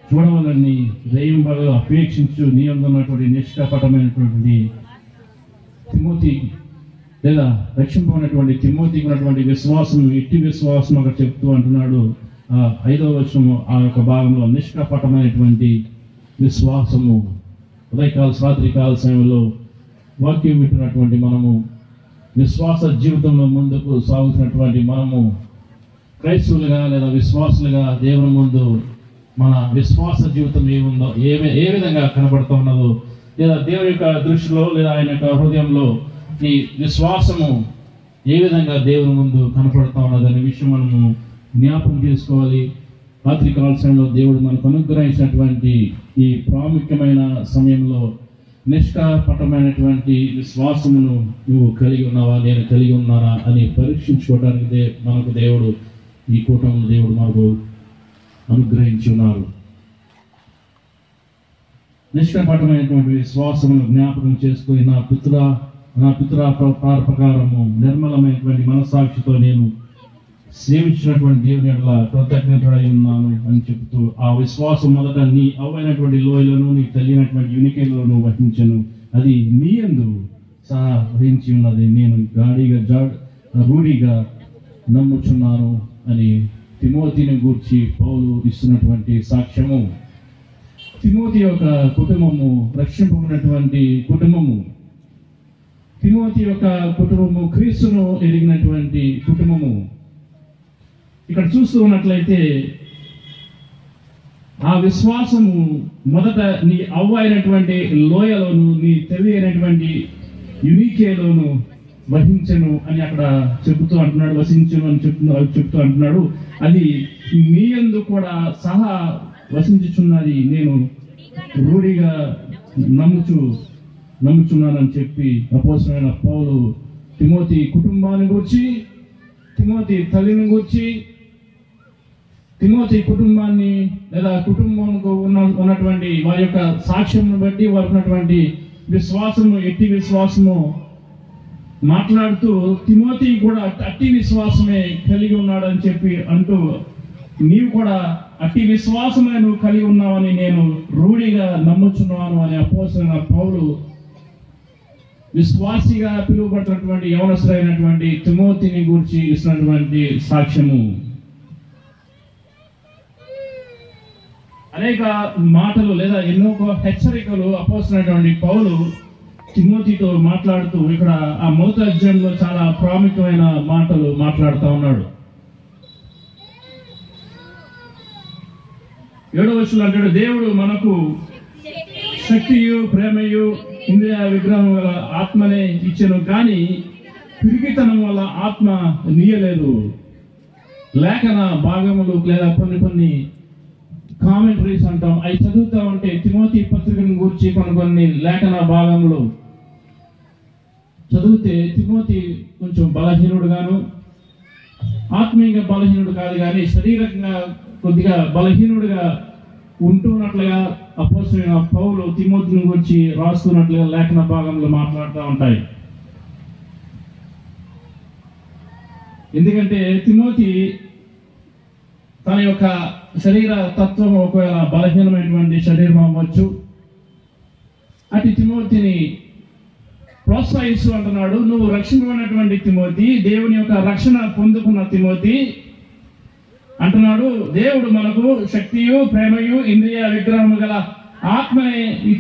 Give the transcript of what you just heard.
చూడవాలని దయ్యంబలు అపేక్షించు నీ అందున్నటువంటి నిష్కపటమైనటువంటి తిమోతి లేదా రక్షింపబడినటువంటి తిమోతికి ఉన్నటువంటి విశ్వాసం ఎట్టి విశ్వాసం అక్కడ చెప్తూ అంటున్నాడు ఆ ఐదవ వచనము ఆ యొక్క భాగంలో నిష్కపటమైనటువంటి విశ్వాసము ఉదయకాల రాత్రి కాల సమయంలో వాక్యం వింటున్నటువంటి మనము విశ్వాస జీవితంలో ముందుకు సాగుతున్నటువంటి మనము క్రైస్తవులుగా లేదా విశ్వాసులుగా దేవుని ముందు మన విశ్వాస జీవితం ఏముందో ఏ ఏ విధంగా కనబడుతూ ఉన్నదో లేదా దేవుని యొక్క దృష్టిలో లేదా ఆయన యొక్క హృదయంలో ఈ విశ్వాసము ఏ విధంగా దేవుని ముందు కనపడుతూ ఉన్నది అనే విషయం మనము జ్ఞాపకం చేసుకోవాలి రాత్రి కాల సమయంలో దేవుడు మనకు అనుగ్రహించినటువంటి ఈ ప్రాముఖ్యమైన సమయంలో నిష్కాపటమైనటువంటి విశ్వాసమును నువ్వు కలిగి ఉన్నావా నేను కలిగి ఉన్నానా అని పరీక్షించుకోవడానికి దే మనకు దేవుడు ఈ కూటమి దేవుడు మనకు అనుగ్రహించి ఉన్నారు నిష్కపటమైనటువంటి విశ్వాసమును జ్ఞాపకం చేసుకుని నా పితృ నా పితృ ప్రకారము నిర్మలమైనటువంటి మనసాక్షితో నేను సేవించినటువంటి దేవుని ఎడల కృతజ్ఞతడై ఉన్నాను అని చెబుతూ ఆ విశ్వాసం మొదట నీ అవైనటువంటి లోయలను నీ తెలియనటువంటి యునికేలను వహించను అది నీ ఎందు సహా వహించి ఉన్నది నేను గాడిగా జాడ్ రూఢిగా నమ్ముచున్నాను అని తిమోతిని గూర్చి పౌలు ఇస్తున్నటువంటి సాక్ష్యము తిమోతి యొక్క కుటుంబము రక్షింపబడినటువంటి కుటుంబము తిమోతి యొక్క కుటుంబము క్రీస్తును ఎరిగినటువంటి కుటుంబము ఇక్కడ చూస్తూ ఉన్నట్లయితే ఆ విశ్వాసము మొదట నీ అవ్వ అయినటువంటి లోయలోను నీ తెలివి అయినటువంటి యునికేలోను వహించను అని అక్కడ చెబుతూ అంటున్నాడు వసించను అని చెప్తూ చెప్తూ అంటున్నాడు అది మీ యందు కూడా సహా వసించుచున్నది నేను రూఢిగా నమ్ముచు నమ్ముచున్నానని చెప్పి అపోసమైన పౌలు తిమోతి కుటుంబాన్ని గురించి తిమోతి తల్లిని గురించి తిమోతి కుటుంబాన్ని లేదా కుటుంబంకు ఉన్న ఉన్నటువంటి వారి యొక్క సాక్ష్యంను బట్టి వారికి ఉన్నటువంటి విశ్వాసము ఎట్టి విశ్వాసము మాట్లాడుతూ తిమోతి కూడా అట్టి విశ్వాసమే కలిగి ఉన్నాడని చెప్పి అంటూ నీవు కూడా అట్టి విశ్వాసమే నువ్వు కలిగి ఉన్నావని నేను రూఢిగా నమ్ముచున్నాను అని అపోసిన పౌలు విశ్వాసిగా పిలువబడుతున్నటువంటి యవనస్తులైనటువంటి తిమోతిని గురించి ఇస్తున్నటువంటి సాక్ష్యము అనేక మాటలు లేదా ఎన్నో హెచ్చరికలు అపోసినటువంటి పౌలు తిమోతితో మాట్లాడుతూ ఇక్కడ ఆ మొదటి అధ్యాయంలో చాలా ప్రాముఖ్యమైన మాటలు మాట్లాడుతూ ఉన్నాడు ఏడవ వచనంలో అంటాడు దేవుడు మనకు శక్తియు ప్రేమయు ఇంద్రియ విగ్రహం వల్ల ఆత్మనే ఇచ్చెను కానీ పిరికితనం వల్ల ఆత్మ నీయలేదు లేఖన భాగములు లేదా కొన్ని కొన్ని కామెంటరీస్ అంటాం అవి చదువుతా ఉంటే తిమోతి పత్రికను గురించి కొన్ని కొన్ని లేఖన భాగములు చదివితే తిమోతి కొంచెం బలహీనుడుగాను ఆత్మీయంగా బలహీనుడు కాదు కానీ శారీరకంగా కొద్దిగా బలహీనుడిగా ఉంటున్నట్లుగా అపోసిన పౌలు తిమోతిని గురించి రాస్తున్నట్లుగా లేఖన భాగంలో మాట్లాడుతూ ఉంటాయి ఎందుకంటే తిమోతి తన యొక్క శరీర తత్వం ఒకవేళ బలహీనమైనటువంటి శరీరం అవ్వచ్చు అటు తిమోతిని ప్రోత్సహిస్తూ అంటున్నాడు నువ్వు రక్షింపబడినటువంటి తిమోతి దేవుని యొక్క రక్షణ పొందుకున్న తిమోతి అంటున్నాడు దేవుడు మనకు శక్తియు ప్రేమయు ఇంద్రియ విగ్రహము గల ఆత్మని